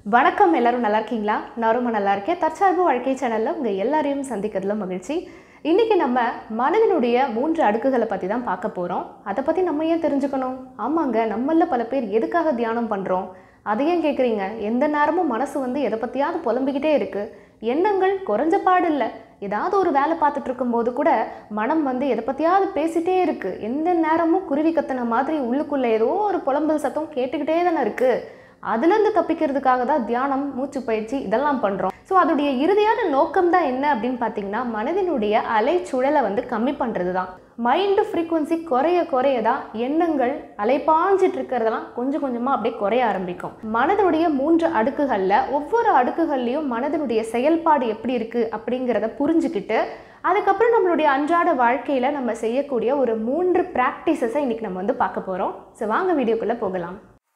வணக்கம் எல்லாரும் நல்லா இருக்கீங்களா நான் ரொம்ப நல்லா இருக்கேன் தற்சார்பு வாழ்க்கை சேனலில் உங்கள் எல்லாரையும் சந்திக்கிறதுல மகிழ்ச்சி இன்றைக்கி நம்ம மனதினுடைய மூன்று அடுக்குகளை பற்றி தான் பார்க்க போகிறோம் அதை பற்றி நம்ம ஏன் தெரிஞ்சுக்கணும் ஆமாங்க நம்மள பல பேர் எதுக்காக தியானம் பண்ணுறோம் அதை ஏன் கேட்குறீங்க எந்த நேரமும் மனசு வந்து எதை பற்றியாவது புலம்பிக்கிட்டே இருக்குது எண்ணங்கள் குறைஞ்ச பாடு இல்லை ஏதாவது ஒரு வேலை பார்த்துட்டு இருக்கும்போது கூட மனம் வந்து எதை பற்றியாவது பேசிட்டே இருக்குது எந்த நேரமும் குருவி கத்துன மாதிரி உள்ளுக்குள்ளே ஏதோ ஒரு புலம்பல் சத்தம் கேட்டுக்கிட்டே தானே இருக்குது அதுலேருந்து தப்பிக்கிறதுக்காக தான் தியானம் மூச்சு பயிற்சி இதெல்லாம் பண்ணுறோம் ஸோ அதோடைய இறுதியான நோக்கம் தான் என்ன அப்படின்னு பார்த்தீங்கன்னா மனதினுடைய அலைச்சுழலை வந்து கம்மி பண்ணுறது தான் மைண்டு ஃப்ரீக்குவன்சி குறைய குறைய தான் எண்ணங்கள் அலைப்பாஞ்சிட்டு இருக்கிறதெல்லாம் கொஞ்சம் கொஞ்சமாக அப்படியே குறைய ஆரம்பிக்கும் மனதினுடைய மூன்று அடுக்குகளில் ஒவ்வொரு அடுக்குகள்லையும் மனதினுடைய செயல்பாடு எப்படி இருக்குது அப்படிங்கிறத புரிஞ்சுக்கிட்டு அதுக்கப்புறம் நம்மளுடைய அன்றாட வாழ்க்கையில் நம்ம செய்யக்கூடிய ஒரு மூன்று ப்ராக்டிசஸை இன்றைக்கி நம்ம வந்து பார்க்க போகிறோம் ஸோ வாங்க வீடியோக்குள்ளே போகலாம்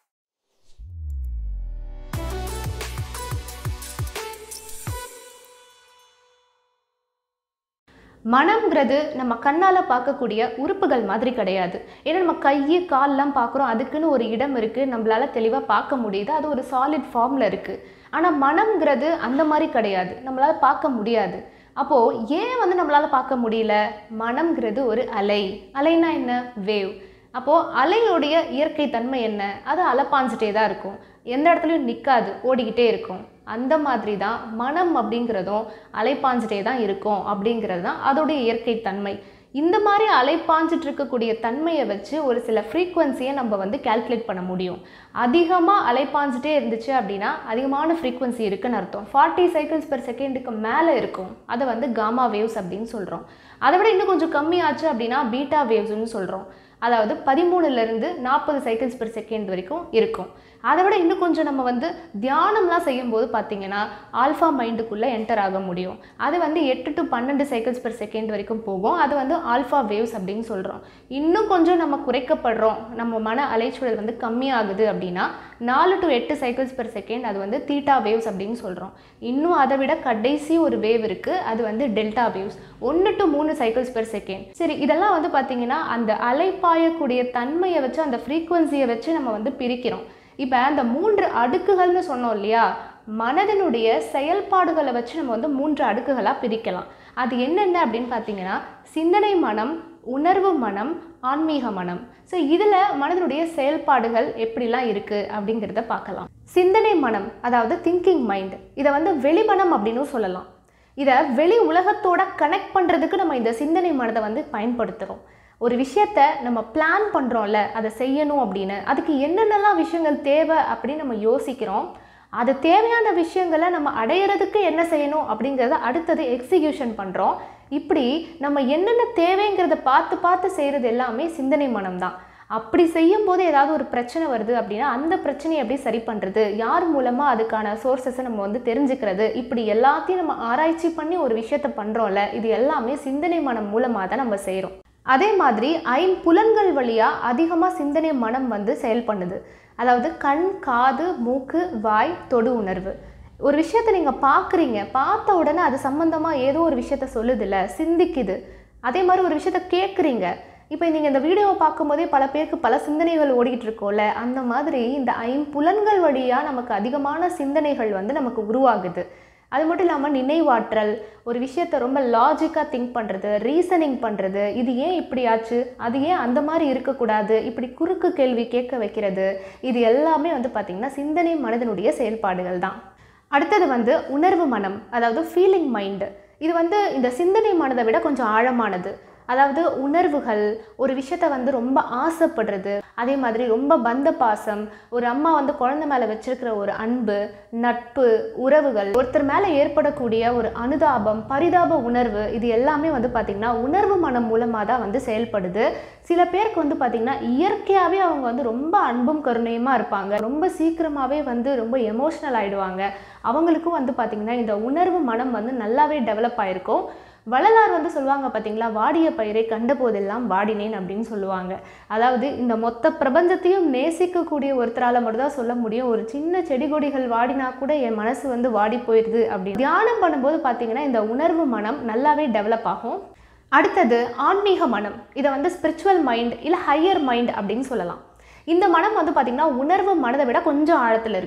மனம்ங்கிறது நம்ம கண்ணால் பார்க்கக்கூடிய உறுப்புகள் மாதிரி கிடையாது ஏன்னா நம்ம கை கால்லாம் பார்க்குறோம் அதுக்குன்னு ஒரு இடம் இருக்குது நம்மளால தெளிவாக பார்க்க முடியுது அது ஒரு சாலிட் ஃபார்மில் இருக்குது ஆனால் மனம்ங்கிறது அந்த மாதிரி கிடையாது நம்மளால் பார்க்க முடியாது அப்போது ஏன் வந்து நம்மளால் பார்க்க முடியல மனம்ங்கிறது ஒரு அலை அலைனா என்ன வேவ் அப்போது அலையுடைய இயற்கை தன்மை என்ன அது அலைப்பாஞ்சிட்டே தான் இருக்கும் எந்த இடத்துலையும் நிற்காது ஓடிக்கிட்டே இருக்கும் அந்த மாதிரி தான் மனம் அப்படிங்கிறதும் அலைப்பாஞ்சிட்டே தான் இருக்கும் அப்படிங்கிறது தான் அதோடைய இயற்கை தன்மை இந்த மாதிரி அலைப்பாஞ்சிட்டு இருக்கக்கூடிய தன்மையை வச்சு ஒரு சில ஃப்ரீக்குவன்சியை நம்ம வந்து கால்குலேட் பண்ண முடியும் அதிகமாக அலைப்பாஞ்சிட்டே இருந்துச்சு அப்படின்னா அதிகமான ஃப்ரீக்குவன்சி இருக்குன்னு அர்த்தம் ஃபார்ட்டி சைக்கிள்ஸ் பெர் செகண்டுக்கு மேலே இருக்கும் அதை வந்து காமா வேவ்ஸ் அப்படின்னு சொல்கிறோம் அதை விட இன்னும் கொஞ்சம் கம்மியாச்சு அப்படின்னா பீட்டா வேவ்ஸ்னு சொல்கிறோம் அதாவது பதிமூணுலேருந்து நாற்பது சைக்கிள்ஸ் பெர் செகண்ட் வரைக்கும் இருக்கும் அதை விட இன்னும் கொஞ்சம் நம்ம வந்து தியானம்லாம் செய்யும்போது பார்த்தீங்கன்னா ஆல்ஃபா மைண்டுக்குள்ளே என்டர் ஆக முடியும் அது வந்து எட்டு டு பன்னெண்டு சைக்கிள்ஸ் பெர் செகண்ட் வரைக்கும் போகும் அது வந்து ஆல்ஃபா வேவ்ஸ் அப்படின்னு சொல்கிறோம் இன்னும் கொஞ்சம் நம்ம குறைக்கப்படுறோம் நம்ம மன அலைச்சூழல் வந்து கம்மியாகுது அப்படின்னா நாலு டு எட்டு சைக்கிள்ஸ் பெர் செகண்ட் அது வந்து தீட்டா வேவ்ஸ் அப்படின்னு சொல்கிறோம் இன்னும் அதை விட கடைசி ஒரு வேவ் இருக்குது அது வந்து டெல்டா வேவ்ஸ் ஒன்று டு மூணு சைக்கிள்ஸ் பெர் செகண்ட் சரி இதெல்லாம் வந்து பார்த்தீங்கன்னா அந்த அலைப்பாயக்கூடிய தன்மையை வச்சு அந்த ஃப்ரீக்குவன்சியை வச்சு நம்ம வந்து பிரிக்கிறோம் இப்போ அந்த மூன்று அடுக்குகள்னு சொன்னோம் இல்லையா மனதினுடைய செயல்பாடுகளை வச்சு நம்ம வந்து மூன்று அடுக்குகளாக பிரிக்கலாம் அது என்னென்ன அப்படின்னு பார்த்தீங்கன்னா சிந்தனை மனம் உணர்வு மனம் ஆன்மீக மனம் ஸோ இதில் மனதினுடைய செயல்பாடுகள் எப்படிலாம் இருக்குது அப்படிங்கிறத பார்க்கலாம் சிந்தனை மனம் அதாவது திங்கிங் மைண்ட் இதை வந்து வெளிமனம் அப்படின்னு சொல்லலாம் இதை வெளி உலகத்தோட கனெக்ட் பண்ணுறதுக்கு நம்ம இந்த சிந்தனை மனதை வந்து பயன்படுத்துகிறோம் ஒரு விஷயத்த நம்ம பிளான் பண்ணுறோம்ல அதை செய்யணும் அப்படின்னு அதுக்கு என்னென்னலாம் விஷயங்கள் தேவை அப்படின்னு நம்ம யோசிக்கிறோம் அது தேவையான விஷயங்களை நம்ம அடையிறதுக்கு என்ன செய்யணும் அப்படிங்கிறத அடுத்தது எக்ஸிக்யூஷன் பண்ணுறோம் இப்படி நம்ம என்னென்ன தேவைங்கிறத பார்த்து பார்த்து செய்கிறது எல்லாமே சிந்தனை மனம் தான் அப்படி செய்யும் போது ஏதாவது ஒரு பிரச்சனை வருது அப்படின்னா அந்த பிரச்சனையை எப்படி சரி பண்ணுறது யார் மூலமாக அதுக்கான சோர்சஸை நம்ம வந்து தெரிஞ்சுக்கிறது இப்படி எல்லாத்தையும் நம்ம ஆராய்ச்சி பண்ணி ஒரு விஷயத்த பண்ணுறோம்ல இது எல்லாமே சிந்தனை மனம் மூலமாக தான் நம்ம செய்கிறோம் அதே மாதிரி ஐம்புலன்கள் வழியாக அதிகமாக சிந்தனை மனம் வந்து செயல் பண்ணுது அதாவது கண் காது மூக்கு வாய் தொடு உணர்வு ஒரு விஷயத்தை நீங்கள் பார்க்குறீங்க பார்த்த உடனே அது சம்மந்தமாக ஏதோ ஒரு விஷயத்த சொல்லுதில்ல சிந்திக்குது அதே மாதிரி ஒரு விஷயத்த கேட்குறீங்க இப்போ நீங்கள் இந்த வீடியோவை பார்க்கும்போதே பல பேருக்கு பல சிந்தனைகள் ஓடிக்கிட்டு இருக்கோம்ல அந்த மாதிரி இந்த ஐம்புலன்கள் வழியாக நமக்கு அதிகமான சிந்தனைகள் வந்து நமக்கு உருவாகுது அது மட்டும் இல்லாமல் நினைவாற்றல் ஒரு விஷயத்த ரொம்ப லாஜிக்காக திங்க் பண்ணுறது ரீசனிங் பண்ணுறது இது ஏன் இப்படி ஆச்சு அது ஏன் அந்த மாதிரி இருக்கக்கூடாது இப்படி குறுக்கு கேள்வி கேட்க வைக்கிறது இது எல்லாமே வந்து பார்த்திங்கன்னா சிந்தனை மனதினுடைய செயல்பாடுகள் தான் அடுத்தது வந்து உணர்வு மனம் அதாவது ஃபீலிங் மைண்டு இது வந்து இந்த சிந்தனை மனதை விட கொஞ்சம் ஆழமானது அதாவது உணர்வுகள் ஒரு விஷயத்த வந்து ரொம்ப ஆசைப்படுறது அதே மாதிரி ரொம்ப பந்த பாசம் ஒரு அம்மா வந்து குழந்தை மேலே வச்சிருக்கிற ஒரு அன்பு நட்பு உறவுகள் ஒருத்தர் மேலே ஏற்படக்கூடிய ஒரு அனுதாபம் பரிதாப உணர்வு இது எல்லாமே வந்து பார்த்திங்கன்னா உணர்வு மனம் மூலமாக தான் வந்து செயல்படுது சில பேருக்கு வந்து பார்த்திங்கன்னா இயற்கையாகவே அவங்க வந்து ரொம்ப அன்பும் கருணையுமா இருப்பாங்க ரொம்ப சீக்கிரமாகவே வந்து ரொம்ப எமோஷ்னல் ஆகிடுவாங்க அவங்களுக்கும் வந்து பார்த்திங்கன்னா இந்த உணர்வு மனம் வந்து நல்லாவே டெவலப் ஆகிருக்கும் வள்ளலார் வந்து சொல்லுவாங்க பார்த்தீங்களா வாடிய பயிரை கண்ட போதெல்லாம் வாடினேன் அப்படின்னு சொல்லுவாங்க அதாவது இந்த மொத்த பிரபஞ்சத்தையும் நேசிக்கக்கூடிய ஒருத்தரால் மட்டும்தான் சொல்ல முடியும் ஒரு சின்ன செடி கொடிகள் வாடினா கூட என் மனசு வந்து வாடி போயிடுது அப்படின்னு தியானம் பண்ணும்போது பார்த்தீங்கன்னா இந்த உணர்வு மனம் நல்லாவே டெவலப் ஆகும் அடுத்தது ஆன்மீக மனம் இதை வந்து ஸ்பிரிச்சுவல் மைண்ட் இல்லை ஹையர் மைண்ட் அப்படின்னு சொல்லலாம் இந்த மனம் வந்து பார்த்திங்கன்னா உணர்வு மனதை விட கொஞ்சம் ஆழத்தில் இருக்குது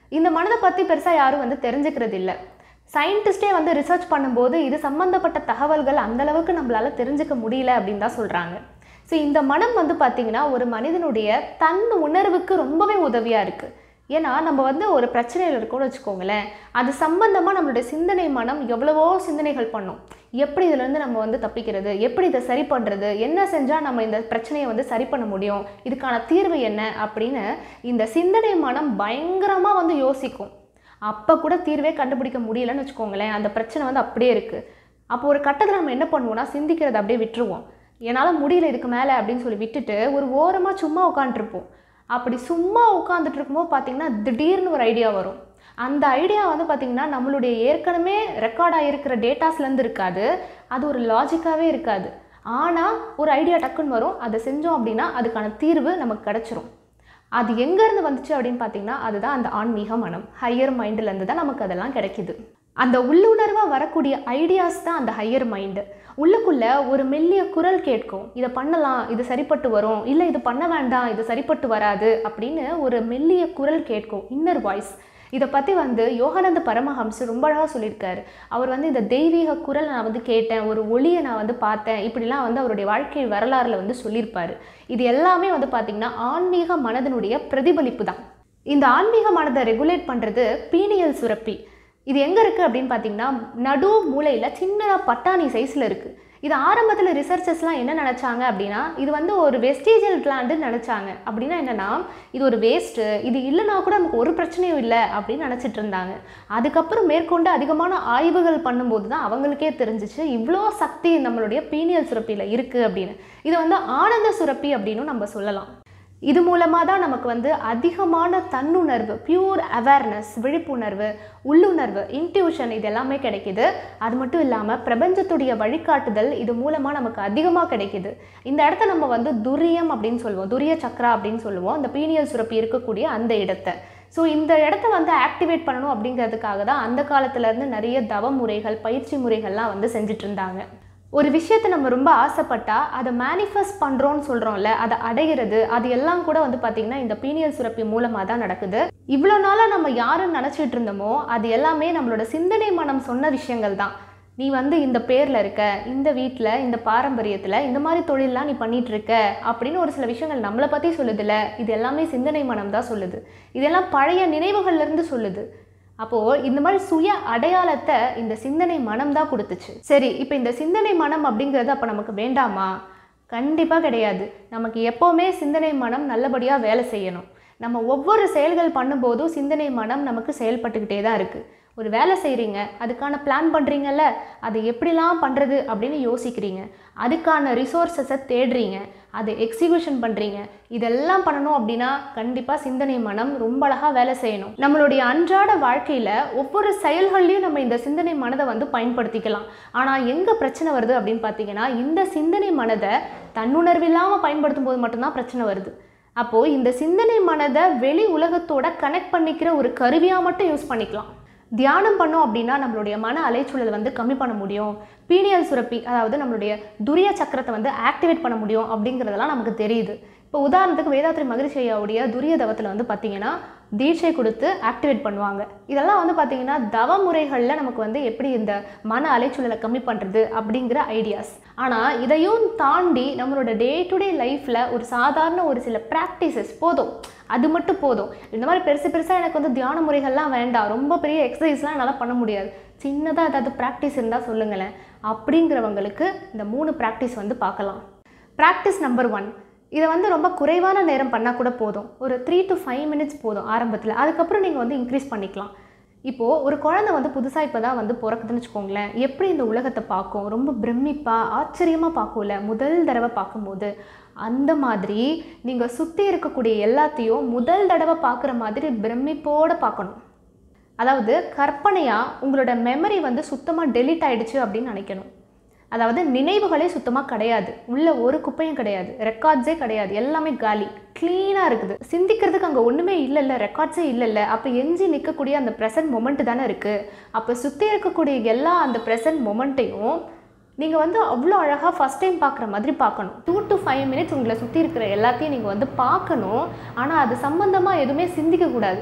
இந்த மனதை பற்றி பெருசாக யாரும் வந்து தெரிஞ்சுக்கிறது இல்லை சயின்டிஸ்டே வந்து ரிசர்ச் பண்ணும்போது இது சம்மந்தப்பட்ட தகவல்கள் அந்த அளவுக்கு நம்மளால தெரிஞ்சுக்க முடியல அப்படின்னு தான் சொல்கிறாங்க ஸோ இந்த மனம் வந்து பார்த்திங்கன்னா ஒரு மனிதனுடைய தன் உணர்வுக்கு ரொம்பவே உதவியாக இருக்குது ஏன்னா நம்ம வந்து ஒரு பிரச்சனையில் இருக்கோம்னு வச்சுக்கோங்களேன் அது சம்பந்தமாக நம்மளுடைய சிந்தனை மனம் எவ்வளவோ சிந்தனைகள் பண்ணும் எப்படி இதுலேருந்து நம்ம வந்து தப்பிக்கிறது எப்படி இதை சரி பண்ணுறது என்ன செஞ்சால் நம்ம இந்த பிரச்சனையை வந்து சரி பண்ண முடியும் இதுக்கான தீர்வு என்ன அப்படின்னு இந்த சிந்தனை மனம் பயங்கரமாக வந்து யோசிக்கும் அப்போ கூட தீர்வே கண்டுபிடிக்க முடியலன்னு வச்சுக்கோங்களேன் அந்த பிரச்சனை வந்து அப்படியே இருக்குது அப்போ ஒரு கட்டத்தில் நம்ம என்ன பண்ணுவோம்னா சிந்திக்கிறத அப்படியே விட்டுருவோம் என்னால் முடியல இதுக்கு மேலே அப்படின்னு சொல்லி விட்டுட்டு ஒரு ஓரமாக சும்மா உட்காந்துருப்போம் அப்படி சும்மா உட்காந்துட்டு இருக்கும்போது பார்த்தீங்கன்னா திடீர்னு ஒரு ஐடியா வரும் அந்த ஐடியா வந்து பார்த்திங்கன்னா நம்மளுடைய ஏற்கனவே ரெக்கார்ட் ஆகிருக்கிற டேட்டாஸ்லேருந்து இருக்காது அது ஒரு லாஜிக்காகவே இருக்காது ஆனால் ஒரு ஐடியா டக்குன்னு வரும் அதை செஞ்சோம் அப்படின்னா அதுக்கான தீர்வு நமக்கு கிடச்சிரும் அது எங்கேருந்து வந்துச்சு அப்படின்னு பார்த்தீங்கன்னா அதுதான் அந்த ஆன்மீக மனம் ஹையர் மைண்டுலேருந்து தான் நமக்கு அதெல்லாம் கிடைக்குது அந்த உள்ளுணர்வாக வரக்கூடிய ஐடியாஸ் தான் அந்த ஹையர் மைண்டு உள்ளுக்குள்ள ஒரு மெல்லிய குரல் கேட்கும் இதை பண்ணலாம் இது சரிப்பட்டு வரும் இல்லை இது பண்ண வேண்டாம் இது சரிப்பட்டு வராது அப்படின்னு ஒரு மெல்லிய குரல் கேட்கும் இன்னர் வாய்ஸ் இதை பற்றி வந்து யோகானந்த பரமஹம்ஸ் ரொம்ப அழகாக சொல்லியிருக்காரு அவர் வந்து இந்த தெய்வீக குரல் நான் வந்து கேட்டேன் ஒரு ஒளியை நான் வந்து பார்த்தேன் இப்படிலாம் வந்து அவருடைய வாழ்க்கை வரலாறில் வந்து சொல்லியிருப்பாரு இது எல்லாமே வந்து பார்த்திங்கன்னா ஆன்மீக மனதனுடைய பிரதிபலிப்பு தான் இந்த ஆன்மீக மனதை ரெகுலேட் பண்ணுறது பீனியல் சுரப்பி இது எங்கே இருக்குது அப்படின்னு பார்த்தீங்கன்னா நடு மூலையில் சின்னதாக பட்டாணி சைஸில் இருக்குது இது ஆரம்பத்தில் ரிசர்ச்சர்ஸ்லாம் என்ன நினச்சாங்க அப்படின்னா இது வந்து ஒரு வெஸ்டீஜியல் கிளாண்டுன்னு நினச்சாங்க அப்படின்னா என்னென்னா இது ஒரு வேஸ்ட்டு இது இல்லைனா கூட நமக்கு ஒரு பிரச்சனையும் இல்லை அப்படின்னு நினச்சிட்டு இருந்தாங்க அதுக்கப்புறம் மேற்கொண்டு அதிகமான ஆய்வுகள் பண்ணும்போது தான் அவங்களுக்கே தெரிஞ்சிச்சு இவ்வளோ சக்தி நம்மளுடைய பீனியல் சுரப்பியில் இருக்குது அப்படின்னு இது வந்து ஆனந்த சுரப்பி அப்படின்னு நம்ம சொல்லலாம் இது மூலமாக தான் நமக்கு வந்து அதிகமான தன்னுணர்வு பியூர் அவேர்னஸ் விழிப்புணர்வு உள்ளுணர்வு இன்ட்யூஷன் இது எல்லாமே கிடைக்குது அது மட்டும் இல்லாமல் பிரபஞ்சத்துடைய வழிகாட்டுதல் இது மூலமாக நமக்கு அதிகமாக கிடைக்குது இந்த இடத்த நம்ம வந்து துரியம் அப்படின்னு சொல்லுவோம் துரிய சக்ரா அப்படின்னு சொல்லுவோம் இந்த பீனியல் சுரப்பி இருக்கக்கூடிய அந்த இடத்த ஸோ இந்த இடத்த வந்து ஆக்டிவேட் பண்ணணும் அப்படிங்கிறதுக்காக தான் அந்த காலத்துலேருந்து நிறைய தவ முறைகள் பயிற்சி முறைகள்லாம் வந்து செஞ்சுட்டு இருந்தாங்க ஒரு விஷயத்தை நம்ம ரொம்ப ஆசைப்பட்டா அதை மேனிஃபெஸ்ட் பண்ணுறோன்னு சொல்கிறோம்ல அதை அடைகிறது அது எல்லாம் கூட வந்து பார்த்திங்கன்னா இந்த பீனியல் சுரப்பி மூலமாக தான் நடக்குது இவ்வளோ நாளாக நம்ம யாருன்னு நினச்சிட்டு இருந்தோமோ அது எல்லாமே நம்மளோட சிந்தனை மனம் சொன்ன விஷயங்கள் தான் நீ வந்து இந்த பேரில் இருக்க இந்த வீட்டில் இந்த பாரம்பரியத்தில் இந்த மாதிரி தொழிலெலாம் நீ பண்ணிட்டு இருக்க அப்படின்னு ஒரு சில விஷயங்கள் நம்மளை பற்றி சொல்லுதில்ல இது எல்லாமே சிந்தனை மனம் தான் சொல்லுது இதெல்லாம் பழைய நினைவுகள்லேருந்து சொல்லுது அப்போது இந்த மாதிரி சுய அடையாளத்தை இந்த சிந்தனை மனம் தான் கொடுத்துச்சு சரி இப்போ இந்த சிந்தனை மனம் அப்படிங்கிறது அப்போ நமக்கு வேண்டாமா கண்டிப்பாக கிடையாது நமக்கு எப்போவுமே சிந்தனை மனம் நல்லபடியாக வேலை செய்யணும் நம்ம ஒவ்வொரு செயல்கள் பண்ணும்போதும் சிந்தனை மனம் நமக்கு செயல்பட்டுக்கிட்டே தான் இருக்குது ஒரு வேலை செய்கிறீங்க அதுக்கான பிளான் பண்ணுறீங்கல்ல அதை எப்படிலாம் பண்ணுறது அப்படின்னு யோசிக்கிறீங்க அதுக்கான ரிசோர்ஸஸை தேடுறீங்க அதை எக்ஸிக்யூஷன் பண்ணுறீங்க இதெல்லாம் பண்ணணும் அப்படின்னா கண்டிப்பாக சிந்தனை மனம் ரொம்ப அழகாக வேலை செய்யணும் நம்மளுடைய அன்றாட வாழ்க்கையில் ஒவ்வொரு செயல்கள்லையும் நம்ம இந்த சிந்தனை மனதை வந்து பயன்படுத்திக்கலாம் ஆனால் எங்கே பிரச்சனை வருது அப்படின்னு பார்த்தீங்கன்னா இந்த சிந்தனை மனதை தன்னுணர்வில்லாமல் பயன்படுத்தும் போது மட்டும்தான் பிரச்சனை வருது அப்போது இந்த சிந்தனை மனதை வெளி உலகத்தோட கனெக்ட் பண்ணிக்கிற ஒரு கருவியாக மட்டும் யூஸ் பண்ணிக்கலாம் தியானம் பண்ணோம் அப்படின்னா நம்மளுடைய மன அலைச்சூழலை வந்து கம்மி பண்ண முடியும் பீனியல் சுரப்பி அதாவது நம்மளுடைய துரிய சக்கரத்தை வந்து ஆக்டிவேட் பண்ண முடியும் அப்படிங்கிறதெல்லாம் நமக்கு தெரியுது இப்போ உதாரணத்துக்கு வேதாத்ரி மகிழ்ச்சி ஐயாவுடைய துரிய தவத்தில் வந்து பார்த்தீங்கன்னா தீட்சை கொடுத்து ஆக்டிவேட் பண்ணுவாங்க இதெல்லாம் வந்து பார்த்தீங்கன்னா தவ முறைகளில் நமக்கு வந்து எப்படி இந்த மன அலைச்சூழலை கம்மி பண்ணுறது அப்படிங்கிற ஐடியாஸ் ஆனால் இதையும் தாண்டி நம்மளோட டே டு டே லைஃப்பில் ஒரு சாதாரண ஒரு சில ப்ராக்டிசஸ் போதும் அது மட்டும் போதும் இந்த மாதிரி பெருசு பெருசாக எனக்கு வந்து தியான முறைகள்லாம் வேண்டாம் ரொம்ப பெரிய எக்ஸசைஸ்லாம் என்னால் பண்ண முடியாது சின்னதாக ஏதாவது ப்ராக்டிஸ் இருந்தால் சொல்லுங்களேன் அப்படிங்கிறவங்களுக்கு இந்த மூணு ப்ராக்டிஸ் வந்து பார்க்கலாம் ப்ராக்டிஸ் நம்பர் ஒன் இதை வந்து ரொம்ப குறைவான நேரம் பண்ணால் கூட போதும் ஒரு த்ரீ டு ஃபைவ் மினிட்ஸ் போதும் ஆரம்பத்தில் அதுக்கப்புறம் நீங்கள் வந்து இன்க்ரீஸ் பண்ணிக்கலாம் இப்போது ஒரு குழந்தை வந்து புதுசாக இப்போ தான் வந்து பிறக்குதுன்னு வச்சுக்கோங்களேன் எப்படி இந்த உலகத்தை பார்க்கும் ரொம்ப பிரமிப்பாக ஆச்சரியமாக பார்க்கும்ல முதல் தடவை பார்க்கும்போது அந்த மாதிரி நீங்கள் சுற்றி இருக்கக்கூடிய எல்லாத்தையும் முதல் தடவை பார்க்குற மாதிரி பிரமிப்போடு பார்க்கணும் அதாவது கற்பனையாக உங்களோட மெமரி வந்து சுத்தமாக டெலீட் ஆயிடுச்சு அப்படின்னு நினைக்கணும் அதாவது நினைவுகளே சுத்தமாக கிடையாது உள்ள ஒரு குப்பையும் கிடையாது ரெக்கார்ட்ஸே கிடையாது எல்லாமே காலி க்ளீனாக இருக்குது சிந்திக்கிறதுக்கு அங்கே ஒன்றுமே இல்லைல்ல ரெக்கார்ட்ஸே இல்லைல்ல அப்போ எஞ்சி நிற்கக்கூடிய அந்த ப்ரெசன்ட் மொமெண்ட் தானே இருக்குது அப்போ சுற்றி இருக்கக்கூடிய எல்லா அந்த ப்ரெசன்ட் மொமெண்ட்டையும் நீங்கள் வந்து அவ்வளோ அழகாக ஃபஸ்ட் டைம் பார்க்குற மாதிரி பார்க்கணும் டூ டு ஃபைவ் மினிட்ஸ் உங்களை சுற்றி இருக்கிற எல்லாத்தையும் நீங்கள் வந்து பார்க்கணும் ஆனால் அது சம்மந்தமாக எதுவுமே சிந்திக்கக்கூடாது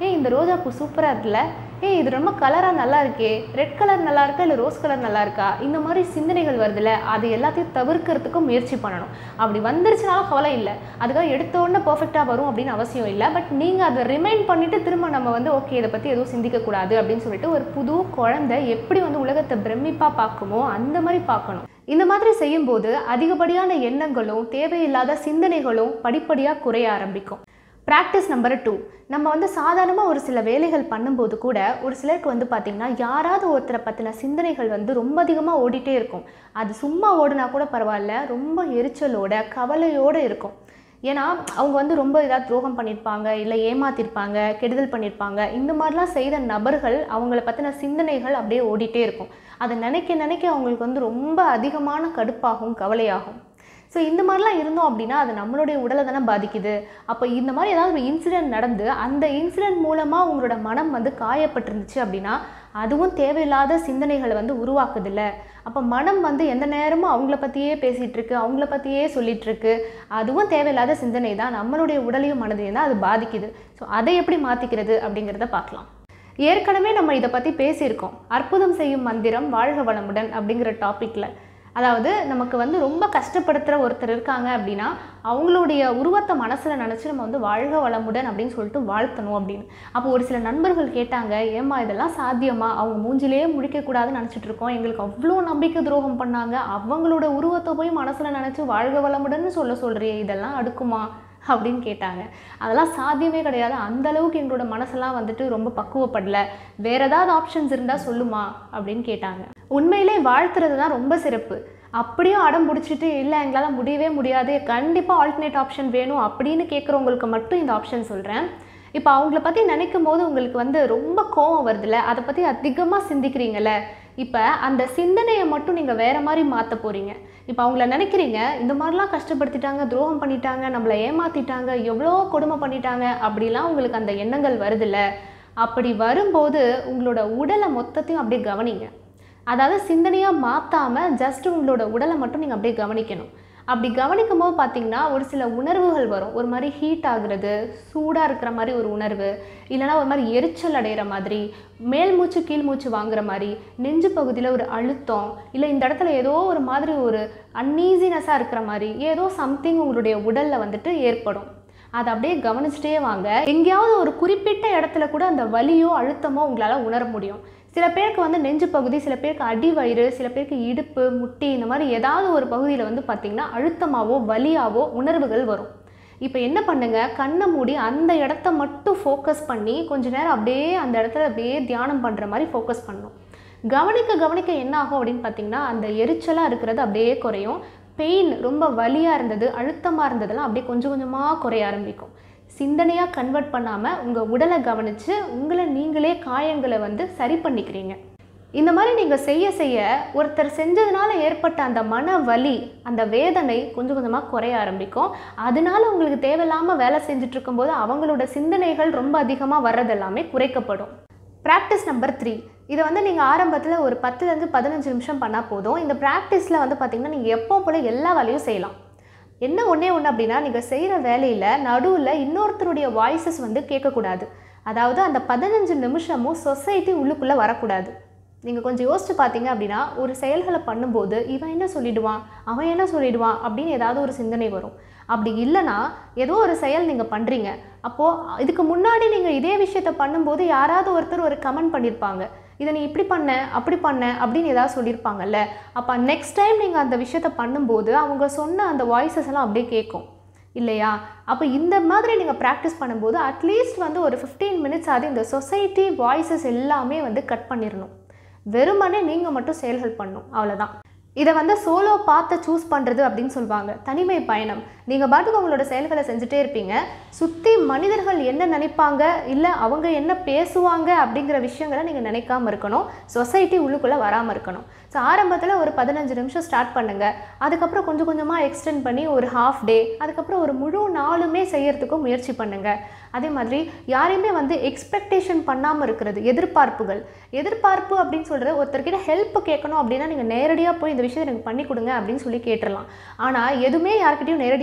ஏய் இந்த ரோஜா பூ சூப்பராக இருக்குல்ல ஏய் இது ரொம்ப கலராக நல்லா இருக்கே ரெட் கலர் நல்லா இருக்கா இல்லை ரோஸ் கலர் நல்லா இருக்கா இந்த மாதிரி சிந்தனைகள் வருதுல்ல அது எல்லாத்தையும் தவிர்க்கிறதுக்கும் முயற்சி பண்ணணும் அப்படி வந்துருச்சுனாலும் கவலை இல்லை அதுக்காக எடுத்த உடனே பர்ஃபெக்டாக வரும் அப்படின்னு அவசியம் இல்லை பட் நீங்கள் அதை ரிமைண்ட் பண்ணிவிட்டு திரும்ப நம்ம வந்து ஓகே இதை பற்றி எதுவும் சிந்திக்கக்கூடாது அப்படின்னு சொல்லிட்டு ஒரு புது குழந்தை எப்படி வந்து உலகத்தை பிரமிப்பாக பார்க்குமோ அந்த மாதிரி பார்க்கணும் இந்த மாதிரி செய்யும்போது அதிகப்படியான எண்ணங்களும் தேவையில்லாத சிந்தனைகளும் படிப்படியாக குறைய ஆரம்பிக்கும் ப்ராக்டிஸ் நம்பர் டூ நம்ம வந்து சாதாரணமாக ஒரு சில வேலைகள் பண்ணும்போது கூட ஒரு சிலருக்கு வந்து பார்த்திங்கன்னா யாராவது ஒருத்தரை பற்றின சிந்தனைகள் வந்து ரொம்ப அதிகமாக ஓடிட்டே இருக்கும் அது சும்மா ஓடினா கூட பரவாயில்ல ரொம்ப எரிச்சலோட கவலையோடு இருக்கும் ஏன்னா அவங்க வந்து ரொம்ப ஏதாவது துரோகம் பண்ணியிருப்பாங்க இல்லை ஏமாத்திருப்பாங்க கெடுதல் பண்ணியிருப்பாங்க இந்த மாதிரிலாம் செய்த நபர்கள் அவங்கள பற்றின சிந்தனைகள் அப்படியே ஓடிட்டே இருக்கும் அதை நினைக்க நினைக்க அவங்களுக்கு வந்து ரொம்ப அதிகமான கடுப்பாகும் கவலையாகும் ஸோ இந்த மாதிரிலாம் இருந்தோம் அப்படின்னா அது நம்மளுடைய உடலை தானே பாதிக்குது அப்போ இந்த மாதிரி ஏதாவது ஒரு இன்சிடென்ட் நடந்து அந்த இன்சிடென்ட் மூலமாக உங்களோட மனம் வந்து காயப்பட்டிருந்துச்சு அப்படின்னா அதுவும் தேவையில்லாத சிந்தனைகளை வந்து உருவாக்குதில்ல அப்போ மனம் வந்து எந்த நேரமும் அவங்கள பற்றியே பேசிகிட்டு இருக்கு அவங்கள பற்றியே சொல்லிட்டு இருக்கு அதுவும் தேவையில்லாத சிந்தனை தான் நம்மளுடைய உடலையும் மனதையும் தான் அது பாதிக்குது ஸோ அதை எப்படி மாற்றிக்கிறது அப்படிங்கிறத பார்க்கலாம் ஏற்கனவே நம்ம இதை பற்றி பேசியிருக்கோம் அற்புதம் செய்யும் மந்திரம் வாழ்க வளமுடன் அப்படிங்கிற டாப்பிக்கில் அதாவது நமக்கு வந்து ரொம்ப கஷ்டப்படுத்துகிற ஒருத்தர் இருக்காங்க அப்படின்னா அவங்களுடைய உருவத்தை மனசில் நினச்சி நம்ம வந்து வாழ்க வளமுடன் அப்படின்னு சொல்லிட்டு வாழ்த்தணும் அப்படின்னு அப்போ ஒரு சில நண்பர்கள் கேட்டாங்க ஏம்மா இதெல்லாம் சாத்தியமா அவங்க மூஞ்சிலேயே முடிக்கக்கூடாதுன்னு நினச்சிட்டு இருக்கோம் எங்களுக்கு அவ்வளோ நம்பிக்கை துரோகம் பண்ணாங்க அவங்களோட உருவத்தை போய் மனசில் நினச்சி வாழ்க வளமுடன்னு சொல்ல சொல்கிறியே இதெல்லாம் அடுக்குமா அப்படின்னு கேட்டாங்க அதெல்லாம் சாத்தியமே கிடையாது அந்த அளவுக்கு எங்களோட மனசெல்லாம் வந்துட்டு ரொம்ப பக்குவப்படல வேற ஏதாவது ஆப்ஷன்ஸ் இருந்தால் சொல்லுமா அப்படின்னு கேட்டாங்க உண்மையிலே வாழ்த்துறது தான் ரொம்ப சிறப்பு அப்படியும் அடம் பிடிச்சிட்டு இல்லை எங்களால் முடியவே முடியாது கண்டிப்பாக ஆல்டர்னேட் ஆப்ஷன் வேணும் அப்படின்னு கேட்குறவங்களுக்கு மட்டும் இந்த ஆப்ஷன் சொல்கிறேன் இப்போ அவங்கள பற்றி நினைக்கும் போது உங்களுக்கு வந்து ரொம்ப கோவம் வருதுல்ல அதை பற்றி அதிகமாக சிந்திக்கிறீங்கல்ல இப்போ அந்த சிந்தனையை மட்டும் நீங்கள் வேற மாதிரி மாற்ற போகிறீங்க இப்போ அவங்கள நினைக்கிறீங்க இந்த மாதிரிலாம் கஷ்டப்படுத்திட்டாங்க துரோகம் பண்ணிட்டாங்க நம்மளை ஏமாத்திட்டாங்க எவ்வளோ கொடுமை பண்ணிட்டாங்க அப்படிலாம் உங்களுக்கு அந்த எண்ணங்கள் வருதுல்ல அப்படி வரும்போது உங்களோட உடலை மொத்தத்தையும் அப்படியே கவனிங்க அதாவது சிந்தனையாக மாற்றாமல் ஜஸ்ட் உங்களோட உடலை மட்டும் நீங்கள் அப்படியே கவனிக்கணும் அப்படி கவனிக்கும் போது பார்த்தீங்கன்னா ஒரு சில உணர்வுகள் வரும் ஒரு மாதிரி ஹீட் ஆகுறது சூடாக இருக்கிற மாதிரி ஒரு உணர்வு இல்லைனா ஒரு மாதிரி எரிச்சல் அடைகிற மாதிரி மேல் மூச்சு கீழ் மூச்சு வாங்குற மாதிரி நெஞ்சு பகுதியில் ஒரு அழுத்தம் இல்லை இந்த இடத்துல ஏதோ ஒரு மாதிரி ஒரு அன்னீசினஸாக இருக்கிற மாதிரி ஏதோ சம்திங் உங்களுடைய உடலில் வந்துட்டு ஏற்படும் அதை அப்படியே கவனிச்சிட்டே வாங்க எங்கேயாவது ஒரு குறிப்பிட்ட இடத்துல கூட அந்த வலியோ அழுத்தமோ உங்களால் உணர முடியும் சில பேருக்கு வந்து நெஞ்சு பகுதி சில பேருக்கு அடி வயிறு சில பேருக்கு இடுப்பு முட்டி இந்த மாதிரி ஏதாவது ஒரு பகுதியில் வந்து பார்த்திங்கன்னா அழுத்தமாவோ வலியாவோ உணர்வுகள் வரும் இப்போ என்ன பண்ணுங்க கண்ணை மூடி அந்த இடத்த மட்டும் ஃபோக்கஸ் பண்ணி கொஞ்ச நேரம் அப்படியே அந்த இடத்துல அப்படியே தியானம் பண்ணுற மாதிரி ஃபோக்கஸ் பண்ணணும் கவனிக்க கவனிக்க என்ன ஆகும் அப்படின்னு பார்த்தீங்கன்னா அந்த எரிச்சலாக இருக்கிறது அப்படியே குறையும் பெயின் ரொம்ப வலியாக இருந்தது அழுத்தமாக இருந்ததெல்லாம் அப்படியே கொஞ்சம் கொஞ்சமாக குறைய ஆரம்பிக்கும் சிந்தனையாக கன்வெர்ட் பண்ணாமல் உங்கள் உடலை கவனித்து உங்களை நீங்களே காயங்களை வந்து சரி பண்ணிக்கிறீங்க இந்த மாதிரி நீங்கள் செய்ய செய்ய ஒருத்தர் செஞ்சதுனால ஏற்பட்ட அந்த மன வலி அந்த வேதனை கொஞ்சம் கொஞ்சமாக குறைய ஆரம்பிக்கும் அதனால உங்களுக்கு தேவையில்லாமல் வேலை செஞ்சுட்டு இருக்கும்போது அவங்களோட சிந்தனைகள் ரொம்ப அதிகமாக வர்றதெல்லாமே குறைக்கப்படும் ப்ராக்டிஸ் நம்பர் த்ரீ இதை வந்து நீங்கள் ஆரம்பத்தில் ஒரு பத்துலேருந்து பதினஞ்சு நிமிஷம் பண்ணால் போதும் இந்த ப்ராக்டிஸில் வந்து பார்த்திங்கன்னா நீங்கள் எப்போ போல எல்லா வேலையும் செய்யலாம் என்ன ஒன்றே ஒன்று அப்படின்னா நீங்கள் செய்கிற வேலையில் நடுவில் இன்னொருத்தருடைய வாய்ஸஸ் வந்து கேட்கக்கூடாது அதாவது அந்த பதினஞ்சு நிமிஷமும் சொசைட்டி உள்ளுக்குள்ளே வரக்கூடாது நீங்கள் கொஞ்சம் யோசிச்சு பார்த்தீங்க அப்படின்னா ஒரு செயல்களை பண்ணும்போது இவன் என்ன சொல்லிடுவான் அவன் என்ன சொல்லிடுவான் அப்படின்னு ஏதாவது ஒரு சிந்தனை வரும் அப்படி இல்லைன்னா ஏதோ ஒரு செயல் நீங்கள் பண்ணுறீங்க அப்போது இதுக்கு முன்னாடி நீங்கள் இதே விஷயத்த பண்ணும்போது யாராவது ஒருத்தர் ஒரு கமெண்ட் பண்ணியிருப்பாங்க இதை நீ இப்படி பண்ண அப்படி பண்ண அப்படின்னு ஏதாவது சொல்லியிருப்பாங்கல்ல அப்போ நெக்ஸ்ட் டைம் நீங்கள் அந்த விஷயத்த பண்ணும்போது அவங்க சொன்ன அந்த வாய்ஸஸ் எல்லாம் அப்படியே கேட்கும் இல்லையா அப்போ இந்த மாதிரி நீங்கள் ப்ராக்டிஸ் பண்ணும்போது அட்லீஸ்ட் வந்து ஒரு ஃபிஃப்டீன் மினிட்ஸ் ஆகுது இந்த சொசைட்டி வாய்ஸஸ் எல்லாமே வந்து கட் பண்ணிடணும் வெறுமனே நீங்கள் மட்டும் செயல்கள் பண்ணணும் அவ்வளோதான் இதை வந்து சோலோ பார்த்து சூஸ் பண்ணுறது அப்படின்னு சொல்லுவாங்க தனிமை பயணம் நீங்கள் பாட்டுக்கு உங்களோட செயல்களை செஞ்சுட்டே இருப்பீங்க சுற்றி மனிதர்கள் என்ன நினைப்பாங்க இல்லை அவங்க என்ன பேசுவாங்க அப்படிங்கிற விஷயங்களை நீங்கள் நினைக்காம இருக்கணும் சொசைட்டி உள்ளுக்குள்ளே வராமல் இருக்கணும் ஸோ ஆரம்பத்தில் ஒரு பதினஞ்சு நிமிஷம் ஸ்டார்ட் பண்ணுங்கள் அதுக்கப்புறம் கொஞ்சம் கொஞ்சமாக எக்ஸ்டெண்ட் பண்ணி ஒரு ஹாஃப் டே அதுக்கப்புறம் ஒரு முழு நாளுமே செய்யறதுக்கும் முயற்சி பண்ணுங்கள் அதே மாதிரி யாரையுமே வந்து எக்ஸ்பெக்டேஷன் பண்ணாமல் இருக்கிறது எதிர்பார்ப்புகள் எதிர்பார்ப்பு அப்படின்னு சொல்கிறது ஒருத்தர்கிட்ட ஹெல்ப் கேட்கணும் அப்படின்னா நீங்கள் நேரடியாக போய் இந்த விஷயத்தை எனக்கு பண்ணி கொடுங்க அப்படின்னு சொல்லி கேட்டுடலாம் ஆனால் எதுவுமே யார்கிட்டயும் நேரடியாக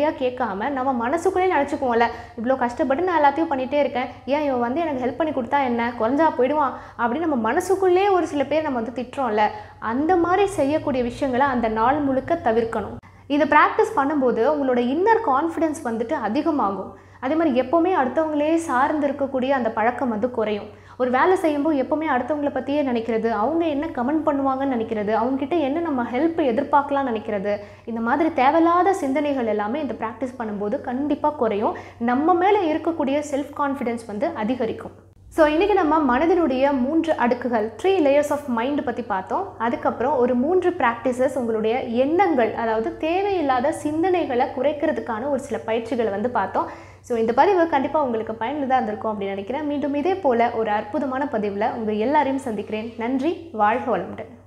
நேரடியாக கேட்காம நம்ம மனசுக்குள்ளே நினச்சிக்குவோம்ல இவ்வளோ கஷ்டப்பட்டு நான் எல்லாத்தையும் பண்ணிகிட்டே இருக்கேன் ஏன் இவன் வந்து எனக்கு ஹெல்ப் பண்ணி கொடுத்தா என்ன குறைஞ்சா போயிடுவான் அப்படின்னு நம்ம மனசுக்குள்ளே ஒரு சில பேர் நம்ம வந்து திட்டுறோம்ல அந்த மாதிரி செய்யக்கூடிய விஷயங்களை அந்த நாள் முழுக்க தவிர்க்கணும் இதை ப்ராக்டிஸ் பண்ணும்போது உங்களோட இன்னர் கான்ஃபிடென்ஸ் வந்துட்டு அதிகமாகும் அதே மாதிரி எப்போவுமே அடுத்தவங்களே சார்ந்து இருக்கக்கூடிய அந்த பழக்கம் வந்து குறையும் ஒரு வேலை செய்யும்போது எப்போவுமே அடுத்தவங்களை பற்றியே நினைக்கிறது அவங்க என்ன கமெண்ட் பண்ணுவாங்கன்னு நினைக்கிறது அவங்ககிட்ட என்ன நம்ம ஹெல்ப் எதிர்பார்க்கலாம்னு நினைக்கிறது இந்த மாதிரி தேவையில்லாத சிந்தனைகள் எல்லாமே இந்த ப்ராக்டிஸ் பண்ணும்போது கண்டிப்பாக குறையும் நம்ம மேலே இருக்கக்கூடிய செல்ஃப் கான்ஃபிடென்ஸ் வந்து அதிகரிக்கும் ஸோ இன்றைக்கி நம்ம மனதினுடைய மூன்று அடுக்குகள் த்ரீ லேயர்ஸ் ஆஃப் மைண்ட் பற்றி பார்த்தோம் அதுக்கப்புறம் ஒரு மூன்று ப்ராக்டிசஸ் உங்களுடைய எண்ணங்கள் அதாவது தேவையில்லாத சிந்தனைகளை குறைக்கிறதுக்கான ஒரு சில பயிற்சிகளை வந்து பார்த்தோம் ஸோ இந்த பதிவு கண்டிப்பாக உங்களுக்கு பயனுள்ளதாக இருந்திருக்கும் அப்படின்னு நினைக்கிறேன் மீண்டும் இதே போல் ஒரு அற்புதமான பதிவில் உங்கள் எல்லாரையும் சந்திக்கிறேன் நன்றி வாழ்க வளமுடன்